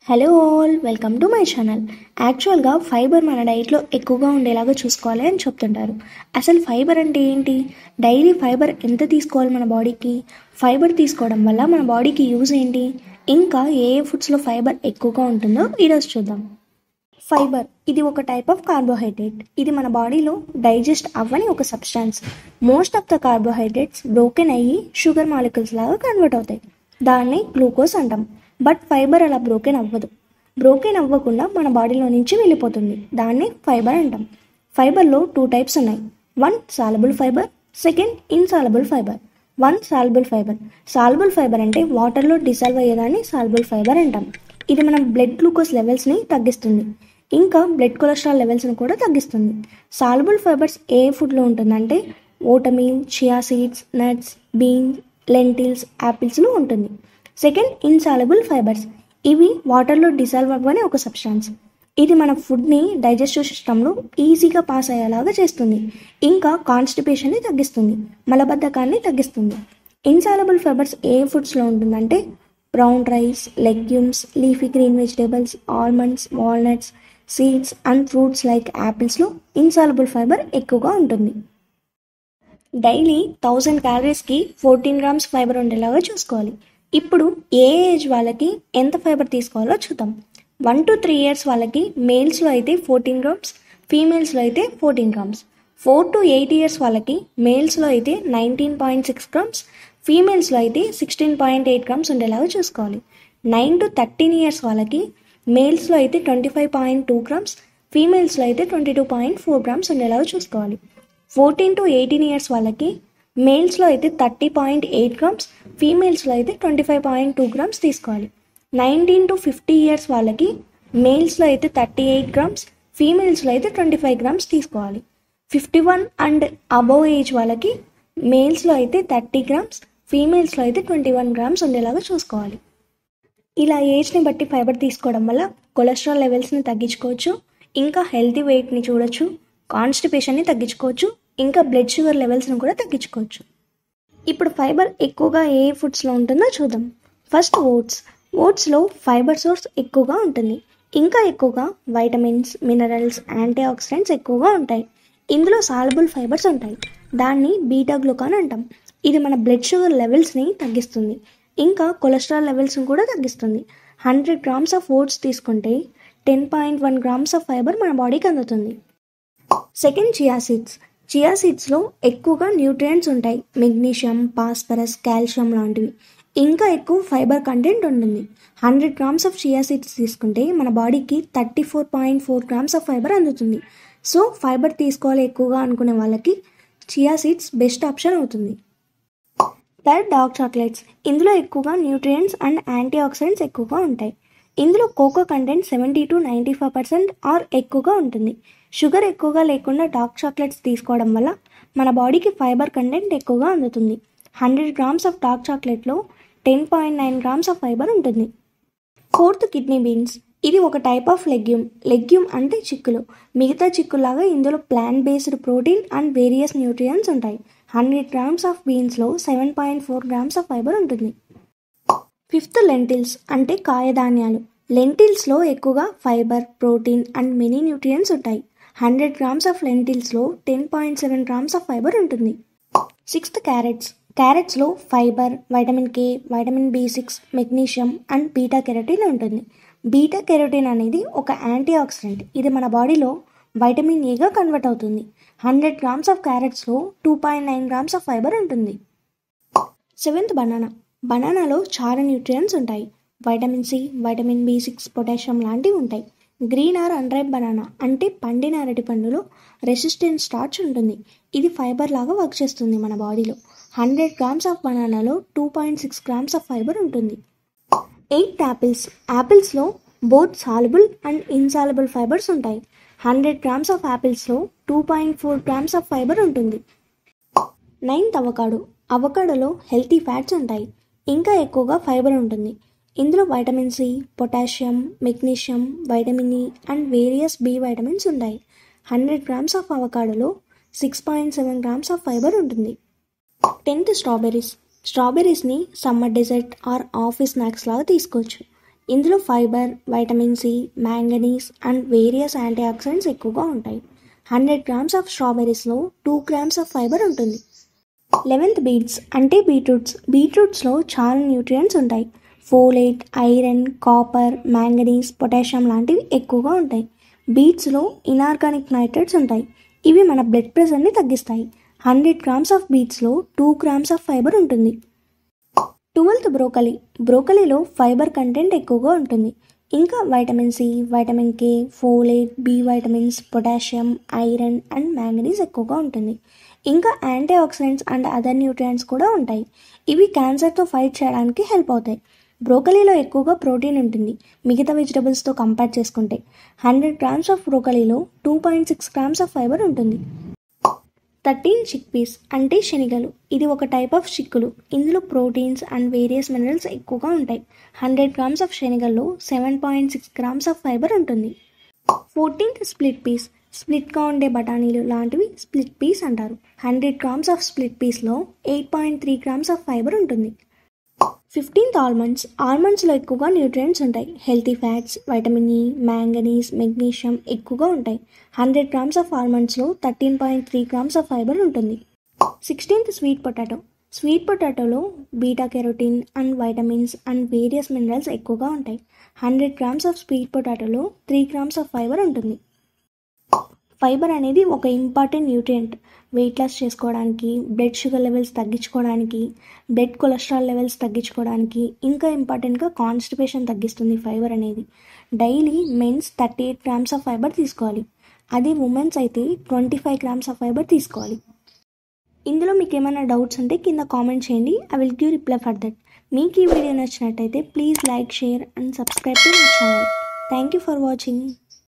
hello all welcome to my channel యాక్చువల్గా fibre మన డైట్లో ఎక్కువగా ఉండేలాగా చూసుకోవాలి అని చెప్తుంటారు అసలు ఫైబర్ అంటే ఏంటి డైలీ ఫైబర్ ఎంత తీసుకోవాలి మన బాడీకి ఫైబర్ తీసుకోవడం వల్ల మన బాడీకి యూజ్ ఏంటి ఇంకా ఏ ఏ ఫుడ్స్లో ఫైబర్ ఎక్కువగా ఉంటుందో ఈరోజు చూద్దాం ఫైబర్ ఇది ఒక టైప్ ఆఫ్ కార్బోహైడ్రేట్ ఇది మన బాడీలో డైజెస్ట్ అవ్వని ఒక substance most of the carbohydrates broken అయ్యి షుగర్ మాలిక్యూల్స్ లాగా కన్వర్ట్ అవుతాయి దాన్ని గ్లూకోజ్ అంటాం బట్ ఫైబర్ అలా బ్రోకెన్ అవ్వదు బ్రోకెన్ అవ్వకుండా మన బాడీలో నుంచి వెళ్ళిపోతుంది దాన్ని ఫైబర్ అంటాం ఫైబర్లో టూ టైప్స్ ఉన్నాయి one soluble fibre second insoluble fibre one soluble fibre soluble fibre అంటే వాటర్లో డిసాల్వ్ అయ్యేదాన్ని సాల్బుల్ ఫైబర్ అంటాం ఇది మన బ్లడ్ గ్లూకోజ్ లెవెల్స్ని తగ్గిస్తుంది ఇంకా బ్లడ్ కొలెస్ట్రాల్ లెవెల్స్ని కూడా తగ్గిస్తుంది సాల్బుల్ ఫైబర్స్ ఏ ఫుడ్లో ఉంటుందంటే oatmeal chia seeds nuts beans lentils యాపిల్స్లో ఉంటుంది సెకండ్ ఇన్సాలబుల్ ఫైబర్స్ ఇవి వాటర్లో డిసాల్వ్ అవ్వని ఒక సబ్స్టాన్స్ ఇది మన ఫుడ్ని డైజెస్టివ్ సిస్టంలో ఈజీగా పాస్ అయ్యేలాగా చేస్తుంది ఇంకా కాన్స్టిపేషన్ని తగ్గిస్తుంది మలబద్ధకాన్ని తగ్గిస్తుంది ఇన్సాలబుల్ ఫైబర్స్ ఏ ఫుడ్స్లో ఉంటుందంటే brown rice legumes leafy green vegetables almonds walnuts seeds and fruits like యాపిల్స్లో ఇన్సాలబుల్ ఫైబర్ ఎక్కువగా ఉంటుంది డైలీ థౌజండ్ క్యాలరీస్కి ఫోర్టీన్ గ్రామ్స్ ఫైబర్ ఉండేలాగా చూసుకోవాలి ఇప్పుడు ఏ ఏజ్ వాళ్ళకి ఎంత ఫైబర్ తీసుకోవాలో చూద్దాం వన్ టు త్రీ ఇయర్స్ వాళ్ళకి మేల్స్లో అయితే ఫోర్టీన్ గ్రామ్స్ ఫీమేల్స్లో అయితే fourteen grams four to eight years వాళ్ళకి మేల్స్లో అయితే నైన్టీన్ పాయింట్ సిక్స్ గ్రామ్స్ ఫీమేల్స్లో అయితే సిక్స్టీన్ పాయింట్ ఎయిట్ గ్రామ్స్ ఉండేలాగా చూసుకోవాలి నైన్ టు థర్టీన్ ఇయర్స్ వాళ్ళకి మేల్స్లో అయితే twenty five point two grams ఫీమేల్స్లో అయితే twenty two point four grams ఉండేలాగా చూసుకోవాలి ఫోర్టీన్ టు ఎయిటీన్ ఇయర్స్ వాళ్ళకి మేల్స్లో అయితే థర్టీ పాయింట్ ఎయిట్ గ్రామ్స్ ఫీమేల్స్లో అయితే twenty five point two grams తీసుకోవాలి నైన్టీన్ టు ఫిఫ్టీ ఇయర్స్ వాళ్ళకి మేల్స్లో అయితే థర్టీ ఎయిట్ గ్రామ్స్ ఫీమేల్స్లో అయితే ట్వంటీ ఫైవ్ గ్రామ్స్ తీసుకోవాలి fifty one and above age వాళ్ళకి మేల్స్లో అయితే థర్టీ గ్రామ్స్ ఫీమేల్స్లో అయితే ట్వంటీ వన్ గ్రామ్స్ ఉండేలాగా చూసుకోవాలి ఇలా ఏజ్ని బట్టి ఫైబర్ తీసుకోవడం వల్ల కొలెస్ట్రాల్ లెవెల్స్ని తగ్గించుకోవచ్చు ఇంకా హెల్తీ వెయిట్ని చూడొచ్చు కాన్స్టిపేషన్ని తగ్గించుకోవచ్చు ఇంకా బ్లడ్ షుగర్ లెవెల్స్ని కూడా తగ్గించుకోవచ్చు ఇప్పుడు ఫైబర్ ఎక్కువగా ఏ ఫుడ్స్లో ఉంటుందో చూద్దాం ఫస్ట్ ఓట్స్ ఓట్స్లో ఫైబర్ సోర్స్ ఎక్కువగా ఉంటుంది ఇంకా ఎక్కువగా వైటమిన్స్ మినరల్స్ యాంటీ ఆక్సిడెంట్స్ ఎక్కువగా ఉంటాయి ఇందులో సాలబుల్ ఫైబర్స్ ఉంటాయి దాన్ని బీటా గ్లూకాన్ అంటాం ఇది మన బ్లడ్ షుగర్ లెవెల్స్ని తగ్గిస్తుంది ఇంకా కొలెస్ట్రాల్ లెవెల్స్ని కూడా తగ్గిస్తుంది హండ్రెడ్ గ్రామ్స్ ఆఫ్ ఓట్స్ తీసుకుంటే ten point one grams of fibre మన బాడీకి అందుతుంది సెకండ్ చియా సీడ్స్ చియా సీడ్స్లో ఎక్కువగా న్యూట్రియంట్స్ ఉంటాయి మెగ్నీషియం పాస్పరస్ కాల్షియం లాంటివి ఇంకా ఎక్కువ ఫైబర్ కంటెంట్ ఉంటుంది hundred grams of chia seeds తీసుకుంటే మన బాడీకి thirty four point four grams of fibre అందుతుంది సో ఫైబర్ తీసుకోవాలి ఎక్కువగా అనుకునే వాళ్ళకి చియా సీడ్స్ బెస్ట్ ఆప్షన్ అవుతుంది థర్డ్ డార్క్ చాక్లెట్స్ ఇందులో ఎక్కువగా న్యూట్రియంట్స్ అండ్ యాంటీ ఆక్సిడెంట్స్ ఎక్కువగా ఉంటాయి ఇందులో cocoa content seventy to ninety five percent or ఎక్కువగా ఉంటుంది షుగర్ ఎక్కువగా లేకుండా డార్క్ చాక్లెట్స్ తీసుకోవడం వల్ల మన బాడీకి ఫైబర్ కంటెంట్ ఎక్కువగా అందుతుంది హండ్రెడ్ గ్రామ్స్ ఆఫ్ డార్క్ చాక్లెట్లో ten point nine grams of fibre ఉంటుంది ఫోర్త్ కిడ్నీ బీన్స్ ఇది ఒక టైప్ ఆఫ్ లెగ్యూమ్ లెగ్యూమ్ అంటే చిక్కులు మిగతా చిక్కులాగా ఇందులో plant based protein and various nutrients ఉంటాయి హండ్రెడ్ గ్రామ్స్ ఆఫ్ బీన్స్లో seven point four grams of fibre ఉంటుంది ఫిఫ్త్ లెంటిల్స్ అంటే కాయధాన్యాలు లెంటిల్స్లో ఎక్కువగా fibre protein and many nutrients ఉంటాయి హండ్రెడ్ గ్రామ్స్ ఆఫ్ లెంటిల్స్లో ten point seven grams of fibre ఉంటుంది సిక్స్త్ క్యారెట్స్ క్యారెట్స్లో fibre vitamin K vitamin B six magnesium and beta carotene ఉంటుంది బీటా కెరటిన్ అనేది ఒక యాంటీ ఆక్సిడెంట్ ఇది మన బాడీలో వైటమిన్ ఏగా కన్వర్ట్ అవుతుంది హండ్రెడ్ గ్రామ్స్ ఆఫ్ క్యారెట్స్లో two point nine grams of fibre ఉంటుంది సెవెంత్ బనానా బనానాలో చాలా న్యూట్రియన్స్ ఉంటాయి vitamin C vitamin B six potassium లాంటివి ఉంటాయి గ్రీన్ ఆర్ అన్రైప్ బనానా అంటే పండిన అరటి పండులో రెసిస్టెంట్ స్టార్చ్ ఉంటుంది ఇది ఫైబర్ లాగా వర్క్ చేస్తుంది మన బాడీలో హండ్రెడ్ గ్రామ్స్ ఆఫ్ బనానాలో two point six grams of fibre ఉంటుంది ఎయిట్ యాపిల్స్ యాపిల్స్లో both soluble and insoluble fibres ఉంటాయి హండ్రెడ్ గ్రామ్స్ ఆఫ్ యాపిల్స్లో two point four grams of fibre ఉంటుంది నైన్త్ అవకాడో అవకాడోలో హెల్తీ ఫ్యాట్స్ ఉంటాయి ఇంకా ఎక్కువగా ఫైబర్ ఉంటుంది ఇందులో vitamin C potassium magnesium vitamin E and various B vitamins ఉంటాయి హండ్రెడ్ గ్రామ్స్ ఆఫ్ అవకాడోలో six point seven grams of fibre ఉంటుంది tenth strawberries స్ట్రాబెర్రీస్ని summer dessert or office snacks లాగా తీసుకోవచ్చు ఇందులో fibre vitamin C manganese and various anti oxidants ఎక్కువగా ఉంటాయి hundred grams of స్ట్రాబెర్రీస్లో two grams of fibre ఉంటుంది eleventh beets అంటే బీట్రూట్స్ బీట్రూట్స్లో చాలా న్యూట్రియంట్స్ ఉంటాయి folate iron copper manganese potassium లాంటివి ఎక్కువగా ఉంటాయి బీట్స్లో ఇనార్గానిక్ నైట్రేట్స్ ఉంటాయి ఇవి మన బ్లడ్ ప్రెషర్ని తగ్గిస్తాయి హండ్రెడ్ గ్రామ్స్ ఆఫ్ బీట్స్లో టూ గ్రామ్స్ ఆఫ్ ఫైబర్ ఉంటుంది ట్వెల్త్ బ్రోకలీ బ్రోకలీలో ఫైబర్ కంటెంట్ ఎక్కువగా ఉంటుంది ఇంకా vitamin C vitamin K folate B vitamins potassium iron and manganese ఎక్కువగా ఉంటుంది ఇంకా anti oxidants and other nutrients కూడా ఉంటాయి ఇవి క్యాన్సర్తో ఫైట్ చేయడానికి హెల్ప్ అవుతాయి బ్రోకలీలో ఎక్కువగా ప్రోటీన్ ఉంటుంది మిగతా వెజిటబుల్స్తో కంపేర్ చేసుకుంటే హండ్రెడ్ గ్రామ్స్ ఆఫ్ బ్రోకలీలో two point six grams of fibre ఉంటుంది థర్టీన్ చిక్ పీస్ అంటే శనగలు ఇది ఒక టైప్ ఆఫ్ చిక్కులు ఇందులో ప్రోటీన్స్ అండ్ వేరియస్ మినరల్స్ ఎక్కువగా ఉంటాయి హండ్రెడ్ గ్రామ్స్ ఆఫ్ శనగల్లో seven point six grams of fibre ఉంటుంది ఫోర్టీన్త్ స్ప్లిట్ పీస్ స్ప్లిట్గా ఉండే బఠానీలు లాంటివి స్ప్లిట్ పీస్ అంటారు హండ్రెడ్ గ్రామ్స్ ఆఫ్ స్ప్లిట్ పీస్లో eight point three grams of fibre ఉంటుంది ఫిఫ్టీన్త్ ఆల్మండ్స్ ఆల్మండ్స్లో ఎక్కువగా న్యూట్రియంట్స్ ఉంటాయి healthy fats vitamin E manganese magnesium ఎక్కువగా ఉంటాయి హండ్రెడ్ గ్రామ్స్ ఆఫ్ ఆల్మండ్స్లో thirteen point three grams of fibre ఉంటుంది సిక్స్టీన్త్ స్వీట్ పొటాటో స్వీట్ పొటాటోలో beta carotene and vitamins and various minerals ఎక్కువగా ఉంటాయి హండ్రెడ్ గ్రామ్స్ ఆఫ్ స్వీట్ పొటాటోలో three grams of fibre ఉంటుంది fibre అనేది ఒక ఇంపార్టెంట్ న్యూట్రియంట్ వెయిట్ లాస్ చేసుకోవడానికి బ్లడ్ షుగర్ లెవెల్స్ తగ్గించుకోవడానికి బ్లడ్ కొలెస్ట్రాల్ లెవెల్స్ తగ్గించుకోవడానికి ఇంకా ఇంపార్టెంట్గా కాన్స్టిపేషన్ తగ్గిస్తుంది ఫైబర్ అనేది daily men's thirty eight grams of fibre తీసుకోవాలి అదే ఉమెన్స్ అయితే twenty five grams of fibre తీసుకోవాలి ఇందులో మీకు ఏమైనా డౌట్స్ ఉంటే కింద కామెంట్ చేయండి I will give reply for that మీకు ఈ వీడియో నచ్చినట్టయితే please like share and subscribe to my channel thank you for watching